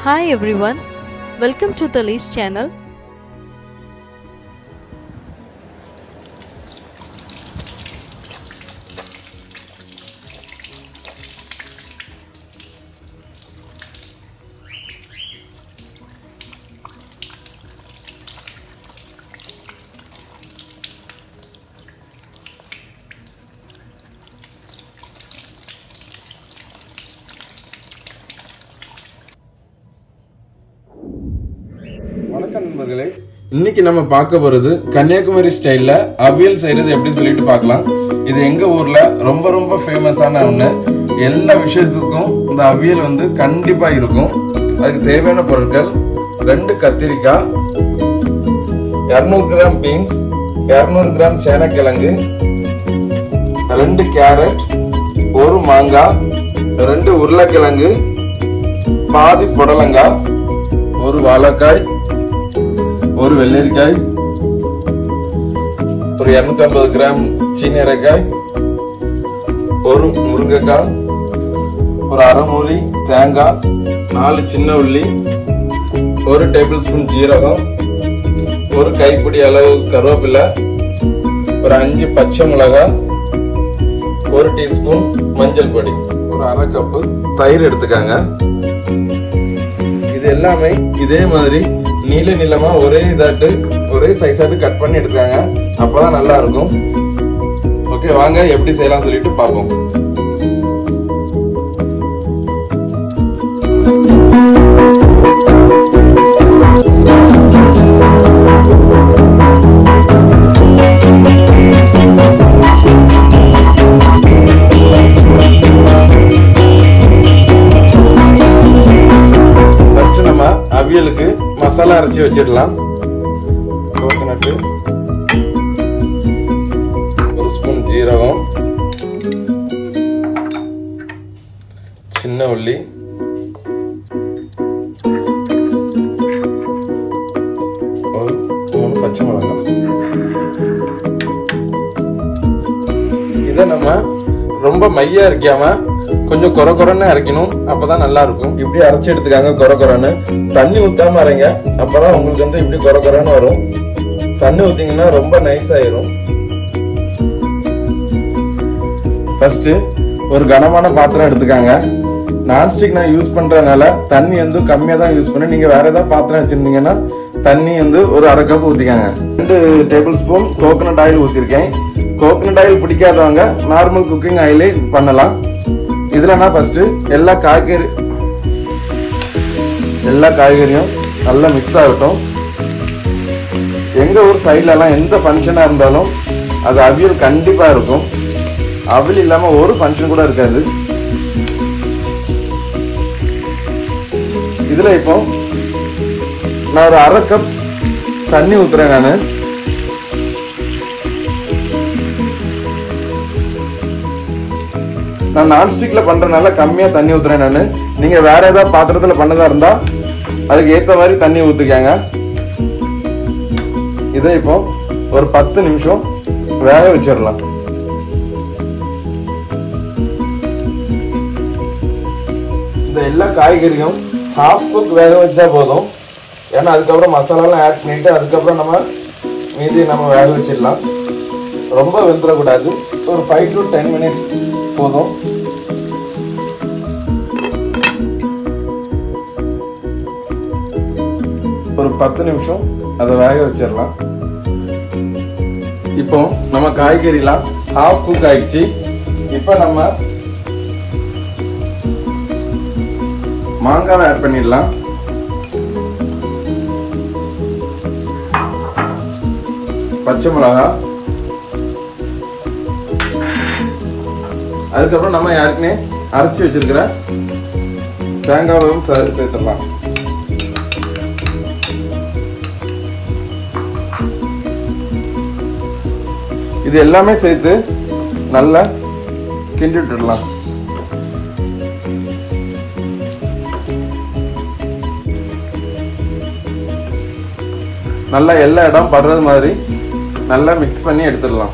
Hi everyone, welcome to the Lee's channel. வணக்கம் நண்பர்களே இன்னைக்கு நம்ம பார்க்க போறது கன்னியாகுமரி ஸ்டைல்ல அவியல் செய்யறது எப்படின்னு சொல்லிட்டு பார்க்கலாம் இது எங்க ஊர்ல ரொம்ப ரொம்ப ஃபேமஸான ஒண்ணு எல்லா விஷயத்துக்கும் இந்த அவியல் வந்து கண்டிப்பா இருக்கும் அதுக்கு தேவையான பொருட்கள் ரெண்டு கத்திரிக்காய் இரநூறு கிராம் பீன்ஸ் இரநூறு கிராம் சேனக்கிழங்கு ரெண்டு கேரட் ஒரு மாங்காய் ரெண்டு உருளைக்கிழங்கு பாதி புடலங்காய் ஒரு வாழைக்காய் ஒரு வெள்ளரிக்காய் ஒரு இரநூத்தி ஐம்பது கிராம் சீனியரைக்காய் ஒரு முருங்கைக்காய் ஒரு அரை மூலி தேங்காய் நாலு சின்ன உள்ளி ஒரு டேபிள் ஸ்பூன் ஜீரகம் ஒரு கைப்பிடி அளவு கருவேப்பிலை ஒரு அஞ்சு பச்சை மிளகாய் ஒரு டீஸ்பூன் மஞ்சள் பொடி ஒரு அரை கப்பு தயிர் எடுத்துக்காங்க இது எல்லாமே இதே மாதிரி நீல நீளமா ஒரே இதாட்டு ஒரே சைஸாட்டு கட் பண்ணி எடுத்துக்காங்க அப்பதான் நல்லா இருக்கும் ஓகே வாங்க எப்படி செய்யலாம் சொல்லிட்டு பார்ப்போம் ஃபர்ஸ்ட் நம்ம அவியலுக்கு மசாலா அரைச்சி வச்சிடலாம் கோகனட்டு ஒரு ஸ்பூன் ஜீரகம் சின்ன உள்ளி ஒரு மூணு பச்சை மிளகாய் இதை நம்ம ரொம்ப மையா அரைக்காம கொஞ்சம் கொர கொரன்னு அரைக்கணும் அப்பதான் நல்லா இருக்கும் இப்படி அரைச்சு எடுத்துக்காங்க கொர கொரன்னு தண்ணி ஊத்தாம அரைங்க அப்பதான் உங்களுக்கு வந்து இப்படி கொர கொரன்னு வரும் தண்ணி ஊத்தீங்கன்னா ரொம்ப நைஸ் ஆயிரும் ஃபர்ஸ்ட் ஒரு கனமான பாத்திரம் எடுத்துக்காங்க நான்ஸ்டிக் நான் யூஸ் பண்றதுனால தண்ணி வந்து கம்மியா தான் யூஸ் பண்ணேன் நீங்க வேற ஏதாவது பாத்திரம் வச்சிருந்தீங்கன்னா தண்ணி வந்து ஒரு அரை கப் ஊத்திக்காங்க ரெண்டு டேபிள் ஸ்பூன் கோகனட் ஆயில் ஊத்திருக்கேன் கோகனட் ஆயில் பிடிக்காதவங்க நார்மல் குக்கிங் ஆயிலே பண்ணலாம் இதுல நான் ஃபர்ஸ்ட் எல்லா காய்கறி எல்லா காய்கறியும் நல்லா மிக்ஸ் ஆகட்டும் எங்க ஊர் சைட்ல எல்லாம் எந்த ஃபங்க்ஷனா இருந்தாலும் அது அவியல் கண்டிப்பா இருக்கும் அவியல் இல்லாம ஒரு ஃபங்க்ஷன் கூட இருக்காது இதுல இப்போ நான் ஒரு அரை கப் தண்ணி ஊத்துறேன் நான் நான் நான்ஸ்டிக்ல பண்றதுனால கம்மியா தண்ணி ஊத்துறேன் நான் நீங்க வேற ஏதாவது பாத்திரத்துல பண்ணதா இருந்தா அதுக்கு ஏத்த மாதிரி தண்ணி ஊத்திக்காங்க இதை இப்போ ஒரு பத்து நிமிஷம் வேக வச்சிடலாம் இந்த எல்லா காய்கறியும் ஹாஃப் குக் வேக வச்சா போதும் ஏன்னா அதுக்கப்புறம் மசாலாலாம் ஆட் பண்ணிட்டு அதுக்கப்புறம் நம்ம மீதி நம்ம வேக வச்சிடலாம் ரொம்ப வெந்துடக்கூடாது ஒரு ஃபைவ் டு டென் மினிட்ஸ் போதும் ஒரு பத்து நிமிஷம் அதை வேக வச்சிடலாம் இப்போ நம்ம காய்கறிலாம் ஹாஃப் குக் ஆயிடுச்சு இப்போ நம்ம மாங்காவை ஆட் பண்ணிடலாம் பச்சை மிளகா அதுக்கப்புறம் நம்ம யாருக்குனே அரைச்சி வச்சிருக்கிற தேங்காவும் சே- சேர்த்துடலாம் இது எல்லாமே சேர்த்து நல்லா கிண்டி விட்டுடலாம் நல்லா எல்லா இடம் படுறது மாதிரி நல்லா மிக்ஸ் பண்ணி எடுத்துடலாம்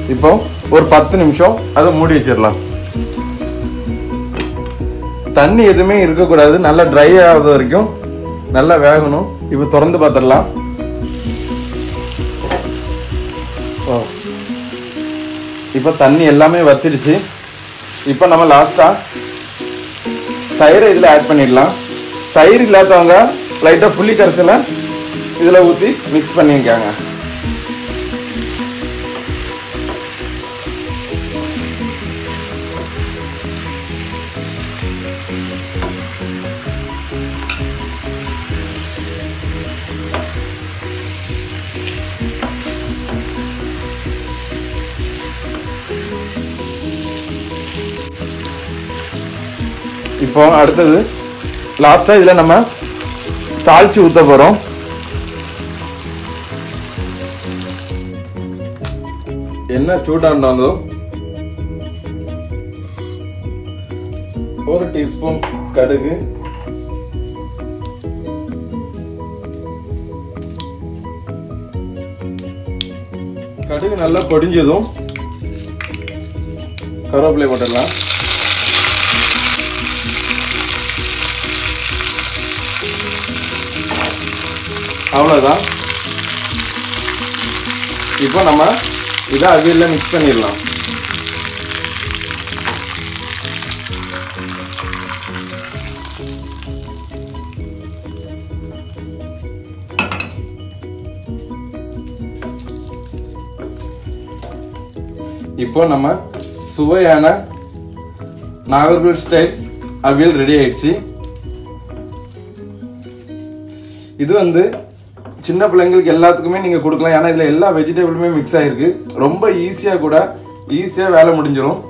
இப்போ ஒரு பத்து நிமிஷம் அதை மூடி வச்சிடலாம் தண்ணி எதுவுமே இருக்கக்கூடாது நல்லா ட்ரை ஆகுது வரைக்கும் நல்லா வேகணும் இப்போ திறந்து பார்த்துடலாம் ஓ. இப்போ தண்ணி எல்லாமே வத்திடுச்சு இப்போ நம்ம லாஸ்ட்டாக தயிரை இதில் ஆட் பண்ணிடலாம் தயிர் இல்லாதவங்க லைட்டாக புளி கரைசலை இதில் ஊற்றி மிக்ஸ் பண்ணியிருக்காங்க இப்போ அடுத்தது லாஸ்ட்டாக இதில் நம்ம தாளிச்சு ஊற்ற போகிறோம் என்ன சூடாண்டோ ஒரு டீஸ்பூன் கடுகு கடுகு நல்லா பொடிஞ்சதும் கருவேப்பிலை போட்டுடலாம் அவ்வளோதான் இப்போ நம்ம இதை அவியலில் மிக்ஸ் பண்ணிடலாம் இப்போ நம்ம சுவையான நாகர்கோவில் ஸ்டைல் அவியல் ரெடி ஆயிடுச்சு இது வந்து சின்ன பிள்ளைங்களுக்கு எல்லாத்துக்குமே நீங்கள் கொடுக்கலாம் ஏன்னா இதில் எல்லா வெஜிடபிளுமே மிக்ஸ் ஆகிருக்கு ரொம்ப ஈஸியாக கூட ஈஸியாக வேலை முடிஞ்சிடும்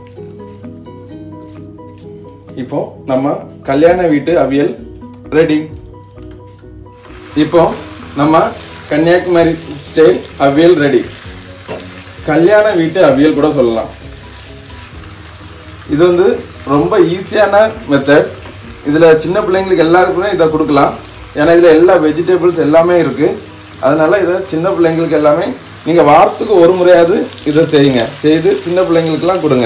இப்போ நம்ம கல்யாண வீட்டு அவியல் ரெடி இப்போ நம்ம கன்னியாகுமரி ஸ்டைல் அவியல் ரெடி கல்யாண வீட்டு அவியல் கூட சொல்லலாம் இது வந்து ரொம்ப ஈஸியான மெத்தட் இதில் சின்ன பிள்ளைங்களுக்கு எல்லாருக்குமே இதை கொடுக்கலாம் ஏன்னா இதில் எல்லா வெஜிடபிள்ஸ் எல்லாமே இருக்குது அதனால இதை சின்ன பிள்ளைங்களுக்கு எல்லாமே நீங்கள் வாரத்துக்கு ஒரு முறையாவது இதை செய்யுங்க செய்து சின்ன பிள்ளைங்களுக்கெல்லாம் கொடுங்க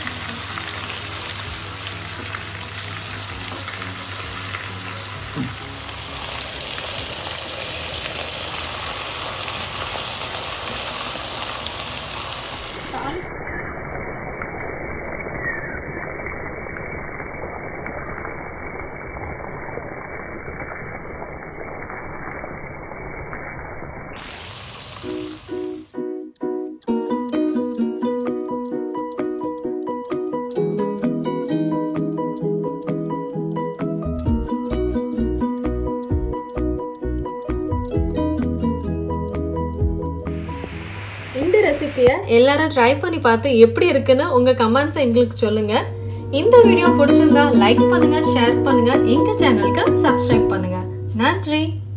இந்த ரெசிபியை எல்லாரும் ட்ரை பண்ணி பார்த்து எப்படி இருக்குன்னு உங்க கமெண்ட்ஸை எங்களுக்கு சொல்லுங்க இந்த வீடியோ பிடிச்சிருந்தா லைக் பண்ணுங்க ஷேர் பண்ணுங்க எங்க சேனலுக்கு சப்ஸ்கிரைப் பண்ணுங்க நன்றி